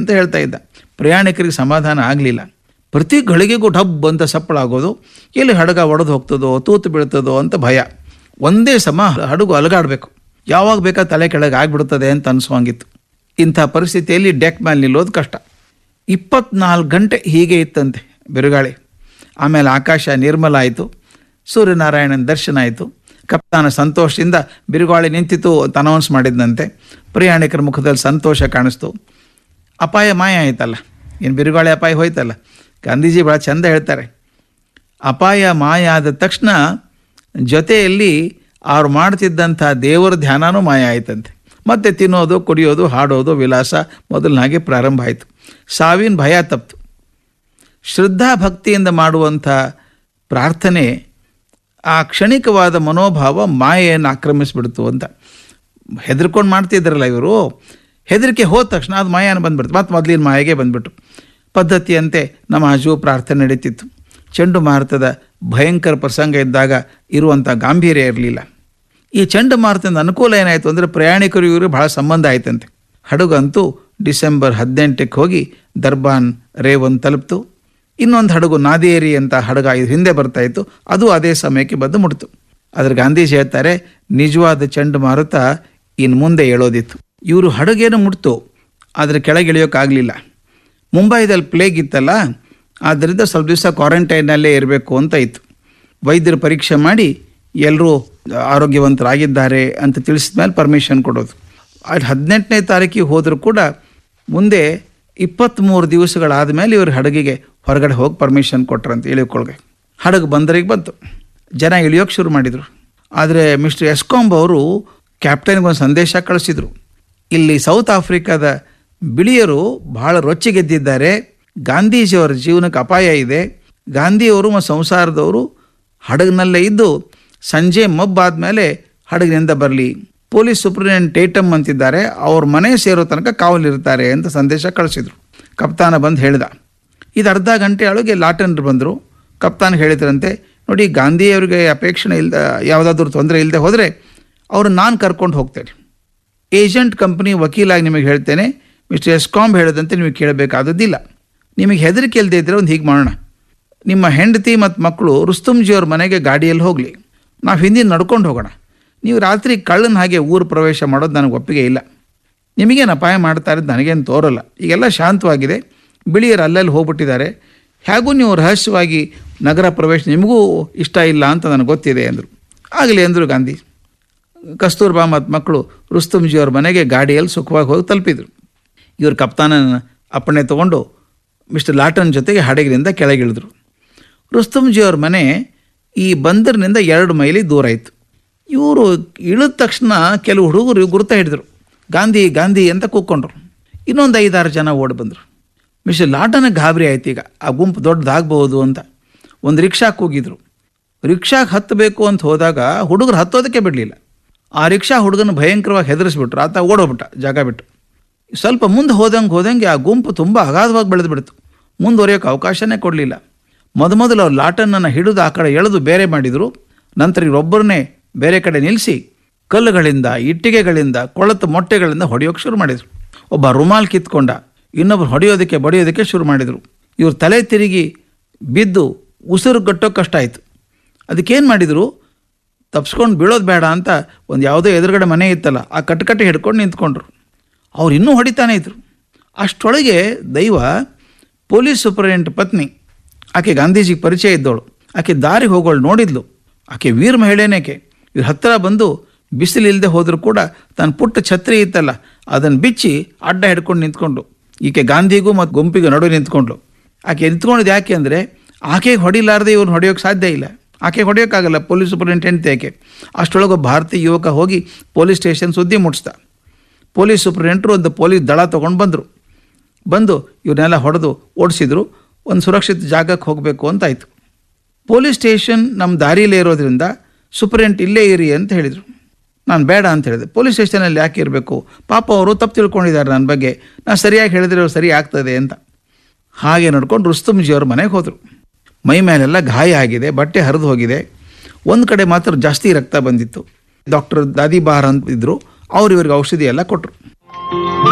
ಅಂತ ಹೇಳ್ತಾ ಇದ್ದ ಪ್ರಯಾಣಿಕರಿಗೆ ಸಮಾಧಾನ ಆಗಲಿಲ್ಲ ಪ್ರತಿ ಗಳಿಗೆಗೂ ಡಬ್ ಅಂತ ಸಪ್ಪಳ ಆಗೋದು ಎಲ್ಲಿ ಹಡಗ ಒಡೆದು ಹೋಗ್ತದೋ ತೂತು ಬೀಳ್ತದೋ ಅಂತ ಭಯ ಒಂದೇ ಸಮ ಹಡಗು ಅಲಗಾಡಬೇಕು ಯಾವಾಗ ಬೇಕಾ ತಲೆ ಕೆಳಗೆ ಆಗ್ಬಿಡ್ತದೆ ಅಂತ ಅನಿಸುವಂಗಿತ್ತು ಇಂಥ ಪರಿಸ್ಥಿತಿಯಲ್ಲಿ ಡೆಕ್ ಮೇಲೆ ನಿಲ್ಲೋದು ಕಷ್ಟ ಇಪ್ಪತ್ನಾಲ್ಕು ಗಂಟೆ ಹೀಗೆ ಇತ್ತಂತೆ ಬಿರುಗಾಳಿ ಆಮೇಲೆ ಆಕಾಶ ನಿರ್ಮಲ ಆಯಿತು ಸೂರ್ಯನಾರಾಯಣನ ದರ್ಶನ ಆಯಿತು ಕಪ್ತಾನ ಸಂತೋಷದಿಂದ ಬಿರುಗಾಳಿ ನಿಂತಿತು ಅಂತ ಅನೌನ್ಸ್ ಮಾಡಿದ್ದಂತೆ ಪ್ರಯಾಣಿಕರ ಮುಖದಲ್ಲಿ ಸಂತೋಷ ಕಾಣಿಸ್ತು ಅಪಾಯ ಮಾಯ ಆಯ್ತಲ್ಲ ಏನು ಬಿರುಗಾಳಿ ಅಪಾಯ ಹೋಯ್ತಲ್ಲ ಗಾಂಧೀಜಿ ಭಾಳ ಚಂದ ಹೇಳ್ತಾರೆ ಅಪಾಯ ಮಾಯ ಆದ ತಕ್ಷಣ ಜೊತೆಯಲ್ಲಿ ಅವ್ರು ಮಾಡ್ತಿದ್ದಂಥ ದೇವರ ಧ್ಯಾನನೂ ಮಾಯ ಆಯ್ತಂತೆ ಮತ್ತೆ ತಿನ್ನೋದು ಕುಡಿಯೋದು ಹಾಡೋದು ವಿಲಾಸ ಮೊದಲನಾಗೆ ಪ್ರಾರಂಭ ಆಯಿತು ಸಾವಿನ ಭಯ ತಪ್ತು ಶ್ರದ್ಧಾ ಭಕ್ತಿಯಿಂದ ಮಾಡುವಂಥ ಪ್ರಾರ್ಥನೆ ಆ ಕ್ಷಣಿಕವಾದ ಮನೋಭಾವ ಮಾಯೆಯನ್ನು ಆಕ್ರಮಿಸ್ಬಿಡ್ತು ಅಂತ ಹೆದರ್ಕೊಂಡು ಮಾಡ್ತಿದ್ರಲ್ಲ ಇವರು ಹೆದರಿಕೆ ಹೋದ ತಕ್ಷಣ ಅದು ಮಾಯನ ಬಂದ್ಬಿಡ್ತು ಮತ್ತು ಮೊದಲಿನ ಮಾಯೆಗೆ ಬಂದ್ಬಿಟ್ಟು ಪದ್ಧತಿಯಂತೆ ನಮಾಜು ಪ್ರಾರ್ಥನೆ ನಡೀತಿತ್ತು ಚಂಡುಮಾರುತದ ಭಯಂಕರ ಪ್ರಸಂಗ ಇದ್ದಾಗ ಇರುವಂಥ ಗಾಂಭೀರ್ಯ ಇರಲಿಲ್ಲ ಈ ಚಂಡಮಾರುತದ ಅನುಕೂಲ ಏನಾಯಿತು ಅಂದರೆ ಪ್ರಯಾಣಿಕರು ಇವರು ಬಹಳ ಸಂಬಂಧ ಆಯ್ತಂತೆ ಹಡಗಂತೂ ಡಿಸೆಂಬರ್ ಹದಿನೆಂಟಕ್ಕೆ ಹೋಗಿ ದರ್ಬಾನ್ ರೇವನ್ ತಲುಪ್ತು ಇನ್ನೊಂದು ಹಡಗು ನಾದೇರಿ ಅಂತ ಹಡಗ ಇದು ಹಿಂದೆ ಬರ್ತಾ ಇತ್ತು ಅದು ಅದೇ ಸಮಯಕ್ಕೆ ಬಂದು ಮುಟ್ತು ಅದ್ರ ಗಾಂಧೀಜಿ ಹೇಳ್ತಾರೆ ನಿಜವಾದ ಚಂಡಮಾರುತ ಇನ್ನು ಮುಂದೆ ಏಳೋದಿತ್ತು ಇವರು ಹಡಗೇನು ಮುಟ್ತು ಆದರೆ ಕೆಳಗೆ ಇಳಿಯೋಕ್ಕಾಗಲಿಲ್ಲ ಮುಂಬೈದಲ್ಲಿ ಪ್ಲೇಗ್ ಇತ್ತಲ್ಲ ಆದ್ದರಿಂದ ಸ್ವಲ್ಪ ದಿವಸ ಕ್ವಾರಂಟೈನಲ್ಲೇ ಇರಬೇಕು ಅಂತ ಇತ್ತು ವೈದ್ಯರು ಪರೀಕ್ಷೆ ಮಾಡಿ ಎಲ್ಲರೂ ಆರೋಗ್ಯವಂತರಾಗಿದ್ದಾರೆ ಅಂತ ತಿಳಿಸಿದ ಮೇಲೆ ಪರ್ಮಿಷನ್ ಕೊಡೋದು ಅಲ್ಲಿ ಹದಿನೆಂಟನೇ ತಾರೀಕಿಗೆ ಹೋದರೂ ಕೂಡ ಮುಂದೆ ಇಪ್ಪತ್ತ್ಮೂರು ದಿವಸಗಳಾದ ಮೇಲೆ ಇವರು ಹಡಗಿಗೆ ಹೊರಗಡೆ ಹೋಗಿ ಪರ್ಮಿಷನ್ ಕೊಟ್ರಂತೆ ಇಳಿಯೋಕೊಳಗೆ ಹಡಗು ಬಂದರಿಗೆ ಬಂತು ಜನ ಇಳಿಯೋಕೆ ಶುರು ಮಾಡಿದರು ಆದರೆ ಮಿಸ್ಟರ್ ಎಸ್ಕಾಂಬ್ ಅವರು ಕ್ಯಾಪ್ಟನ್ಗೆ ಒಂದು ಸಂದೇಶ ಕಳಿಸಿದರು ಇಲ್ಲಿ ಸೌತ್ ಆಫ್ರಿಕಾದ ಬಿಳಿಯರು ಬಹಳ ರೊಚ್ಚಿಗೆದ್ದಿದ್ದಾರೆ ಗಾಂಧೀಜಿಯವರ ಜೀವನಕ್ಕೆ ಅಪಾಯ ಇದೆ ಗಾಂಧಿಯವರು ಮತ್ತು ಸಂಸಾರದವರು ಹಡಗಿನಲ್ಲೇ ಇದ್ದು ಸಂಜೆ ಮಬ್ಬಾದ ಮೇಲೆ ಹಡಗಿನಿಂದ ಬರಲಿ ಪೊಲೀಸ್ ಸೂಪರಿಂಟೆಂಡೆಂಟ್ ಟೇಟಮ್ ಅಂತಿದ್ದಾರೆ ಅವ್ರ ಮನೆ ಸೇರೋ ತನಕ ಕಾವಲಿರ್ತಾರೆ ಅಂತ ಸಂದೇಶ ಕಳಿಸಿದ್ರು ಕಪ್ತಾನ ಬಂದು ಹೇಳ್ದ ಇದು ಅರ್ಧ ಗಂಟೆ ಒಳಗೆ ಲಾಟನ್ರು ಬಂದರು ಕಪ್ತಾನ್ ಹೇಳಿದ್ರಂತೆ ನೋಡಿ ಗಾಂಧಿಯವರಿಗೆ ಅಪೇಕ್ಷಣೆ ಇಲ್ದ ಯಾವುದಾದ್ರೂ ತೊಂದರೆ ಇಲ್ಲದೆ ಹೋದರೆ ಅವರು ನಾನು ಕರ್ಕೊಂಡು ಹೋಗ್ತೇನೆ ಏಜೆಂಟ್ ಕಂಪ್ನಿ ವಕೀಲಾಗಿ ನಿಮಗೆ ಹೇಳ್ತೇನೆ ಮಿಸ್ಟರ್ ಎಸ್ಕಾಂಬ್ ಹೇಳಿದಂತೆ ನಿಮಗೆ ಕೇಳಬೇಕಾದದ್ದಿಲ್ಲ ನಿಮಗೆ ಹೆದರಿಕೆ ಇಲ್ಲದೆ ಇದ್ದರೆ ಒಂದು ಹೀಗೆ ಮಾಡೋಣ ನಿಮ್ಮ ಹೆಂಡತಿ ಮತ್ತು ಮಕ್ಕಳು ರುಸ್ತುಂಜಿಯವ್ರ ಮನೆಗೆ ಗಾಡಿಯಲ್ಲಿ ಹೋಗಲಿ ನಾವು ಹಿಂದಿನ ನಡ್ಕೊಂಡು ಹೋಗೋಣ ನೀವು ರಾತ್ರಿ ಕಳ್ಳನ ಹಾಗೆ ಊರು ಪ್ರವೇಶ ಮಾಡೋದು ನನಗೆ ಒಪ್ಪಿಗೆ ಇಲ್ಲ ನಿಮಗೇನು ಅಪಾಯ ಮಾಡ್ತಾ ಇರೋದು ನನಗೇನು ತೋರಲ್ಲ ಈಗೆಲ್ಲ ಶಾಂತವಾಗಿದೆ ಬಿಳಿಯರು ಅಲ್ಲಲ್ಲಿ ಹೋಗ್ಬಿಟ್ಟಿದ್ದಾರೆ ಹೇಗೂ ನೀವು ರಹಸ್ಯವಾಗಿ ನಗರ ಪ್ರವೇಶ ನಿಮಗೂ ಇಷ್ಟ ಇಲ್ಲ ಅಂತ ನನಗೆ ಗೊತ್ತಿದೆ ಅಂದರು ಆಗಲಿ ಅಂದರು ಗಾಂಧಿ ಕಸ್ತೂರ್ಬಾ ಮತ್ತು ಮಕ್ಕಳು ರುಸ್ತುಂಜಿಯವ್ರ ಮನೆಗೆ ಗಾಡಿಯಲ್ಲಿ ಸುಖವಾಗಿ ಹೋಗಿ ತಲುಪಿದರು ಇವರು ಕಪ್ತಾನನ ಅಪ್ಪಣೆ ತೊಗೊಂಡು ಮಿಸ್ಟರ್ ಲಾಟನ್ ಜೊತೆಗೆ ಹಡಗಿನಿಂದ ಕೆಳಗಿಳಿದ್ರು ರುಸ್ತುಂಜಿಯವ್ರ ಮನೆ ಈ ಬಂದರಿನಿಂದ ಎರಡು ಮೈಲಿ ದೂರ ಇತ್ತು ಇವರು ಇಳಿದ ತಕ್ಷಣ ಕೆಲವು ಹುಡುಗರು ಗುರುತ ಹಿಡಿದ್ರು ಗಾಂಧಿ ಗಾಂಧಿ ಅಂತ ಕೂತ್ಕೊಂಡ್ರು ಇನ್ನೊಂದು ಐದಾರು ಜನ ಓಡಿ ಬಂದರು ಮಿಸ್ಟರ್ ಲಾಟನ ಗಾಬರಿ ಆಯ್ತು ಈಗ ಆ ಗುಂಪು ದೊಡ್ಡದಾಗಬಹುದು ಅಂತ ಒಂದು ರಿಕ್ಷಾಕ್ಕೆ ಹೋಗಿದ್ರು ರಿಕ್ಷಾಗೆ ಹತ್ತಬೇಕು ಅಂತ ಹೋದಾಗ ಹುಡುಗರು ಹತ್ತೋದಕ್ಕೆ ಬಿಡಲಿಲ್ಲ ಆ ರಿಕ್ಷಾ ಹುಡುಗನ ಭಯಂಕರವಾಗಿ ಹೆದರಿಸ್ಬಿಟ್ರು ಆತ ಓಡೋಗ್ಬಿಟ್ಟ ಜಾಗ ಬಿಟ್ಟು ಸ್ವಲ್ಪ ಮುಂದೆ ಹೋದಂಗೆ ಹೋದಂಗೆ ಆ ಗುಂಪು ತುಂಬ ಅಗಾಧವಾಗಿ ಬೆಳೆದು ಬಿಡ್ತು ಮುಂದುವರಿಯೋಕೆ ಅವಕಾಶನೇ ಕೊಡಲಿಲ್ಲ ಮೊದಮೊದಲು ಅವ್ರು ಲಾಟನನ್ನು ಹಿಡಿದು ಆ ಕಡೆ ಎಳೆದು ಬೇರೆ ಮಾಡಿದರು ನಂತರ ಇವರೊಬ್ಬರನ್ನೇ ಬೇರೆ ಕಡೆ ನಿಲ್ಲಿಸಿ ಕಲ್ಲುಗಳಿಂದ ಇಟ್ಟಿಗೆಗಳಿಂದ ಕೊಳತು ಮೊಟ್ಟೆಗಳಿಂದ ಹೊಡೆಯೋಕೆ ಶುರು ಮಾಡಿದರು ಒಬ್ಬ ರುಮಾಲ್ ಕಿತ್ಕೊಂಡ ಇನ್ನೊಬ್ಬರು ಹೊಡೆಯೋದಕ್ಕೆ ಬಡಿಯೋದಕ್ಕೆ ಶುರು ಮಾಡಿದರು ಇವ್ರು ತಲೆ ತಿರುಗಿ ಬಿದ್ದು ಉಸಿರು ಗಟ್ಟೋ ಕಷ್ಟ ಆಯಿತು ಅದಕ್ಕೇನು ಮಾಡಿದರು ತಪ್ಸ್ಕೊಂಡು ಬೀಳೋದು ಬೇಡ ಅಂತ ಒಂದು ಯಾವುದೋ ಎದುರುಗಡೆ ಮನೆ ಇತ್ತಲ್ಲ ಆ ಕಟ್ಟಕಟ್ಟೆ ಹಿಡ್ಕೊಂಡು ನಿಂತ್ಕೊಂಡ್ರು ಅವ್ರು ಇನ್ನೂ ಹೊಡಿತಾನೆ ಇದ್ರು ಅಷ್ಟರೊಳಗೆ ದೈವ ಪೊಲೀಸ್ ಸೂಪರಿಂಟೆಂಟ್ ಪತ್ನಿ ಆಕೆ ಗಾಂಧೀಜಿಗೆ ಪರಿಚಯ ಇದ್ದವಳು ಆಕೆ ದಾರಿಗೆ ಹೋಗೋಳು ನೋಡಿದ್ಲು ಆಕೆ ವೀರ ಮಹಿಳೆನೇಕೆ ಇವ್ರ ಹತ್ತಿರ ಬಂದು ಬಿಸಿಲಿಲ್ಲದೆ ಹೋದರೂ ಕೂಡ ತನ್ನ ಪುಟ್ಟ ಛತ್ರಿ ಇತ್ತಲ್ಲ ಅದನ್ನು ಬಿಚ್ಚಿ ಅಡ್ಡ ಹಿಡ್ಕೊಂಡು ನಿಂತ್ಕೊಂಡು ಈಕೆ ಗಾಂಧಿಗೂ ಮತ್ತು ಗುಂಪಿಗೂ ನಡುವೆ ನಿಂತ್ಕೊಂಡ್ಳು ಆಕೆ ನಿಂತ್ಕೊಂಡಿದ್ದು ಯಾಕೆ ಅಂದರೆ ಆಕೆಗೆ ಹೊಡಿಲಾರ್ದೆ ಇವ್ರನ್ನ ಹೊಡೆಯೋಕ್ಕೆ ಸಾಧ್ಯ ಇಲ್ಲ ಆಕೆ ಹೊಡೆಯೋಕ್ಕಾಗಲ್ಲ ಪೊಲೀಸ್ ಸೂಪರಿಂಟೆಂಡೆಂಟ್ ಯಾಕೆ ಅಷ್ಟರೊಳಗೆ ಒಬ್ಬ ಭಾರತೀಯ ಯುವಕ ಹೋಗಿ ಪೊಲೀಸ್ ಸ್ಟೇಷನ್ ಸುದ್ದಿ ಮುಟ್ಟಿಸ್ದ ಪೊಲೀಸ್ ಸೂಪರಿಂಟೆಂಟ್ರು ಒಂದು ಪೊಲೀಸ್ ದಳ ತೊಗೊಂಡು ಬಂದರು ಬಂದು ಇವನ್ನೆಲ್ಲ ಹೊಡೆದು ಓಡಿಸಿದ್ರು ಒಂದು ಸುರಕ್ಷಿತ ಜಾಗಕ್ಕೆ ಹೋಗಬೇಕು ಅಂತಾಯಿತು ಪೊಲೀಸ್ ಸ್ಟೇಷನ್ ನಮ್ಮ ದಾರಿಯಲ್ಲೇ ಇರೋದ್ರಿಂದ ಸೂಪರಿಂಟ್ ಇಲ್ಲೇ ಇರಿ ಅಂತ ಹೇಳಿದರು ನಾನು ಬೇಡ ಅಂತ ಹೇಳಿದೆ ಪೊಲೀಸ್ ಸ್ಟೇಷನಲ್ಲಿ ಯಾಕೆ ಇರಬೇಕು ಪಾಪ ಅವರು ತಪ್ಪು ತಿಳ್ಕೊಂಡಿದ್ದಾರೆ ನನ್ನ ಬಗ್ಗೆ ನಾನು ಸರಿಯಾಗಿ ಹೇಳಿದ್ರೆ ಅವ್ರು ಸರಿ ಆಗ್ತದೆ ಅಂತ ಹಾಗೆ ನಡ್ಕೊಂಡು ರುಸ್ತುಂಜಿಯವ್ರ ಮನೆಗೆ ಹೋದರು ಮೈ ಮೇಲೆಲ್ಲ ಗಾಯ ಆಗಿದೆ ಬಟ್ಟೆ ಹರಿದು ಹೋಗಿದೆ ಒಂದು ಕಡೆ ಮಾತ್ರ ಜಾಸ್ತಿ ರಕ್ತ ಬಂದಿತ್ತು ಡಾಕ್ಟರ್ ದಾದಿ ಬಾರ್ ಅಂತ ಇದ್ದರು ಅವ್ರು ಇವ್ರಿಗೆ ಔಷಧಿ ಎಲ್ಲ ಕೊಟ್ಟರು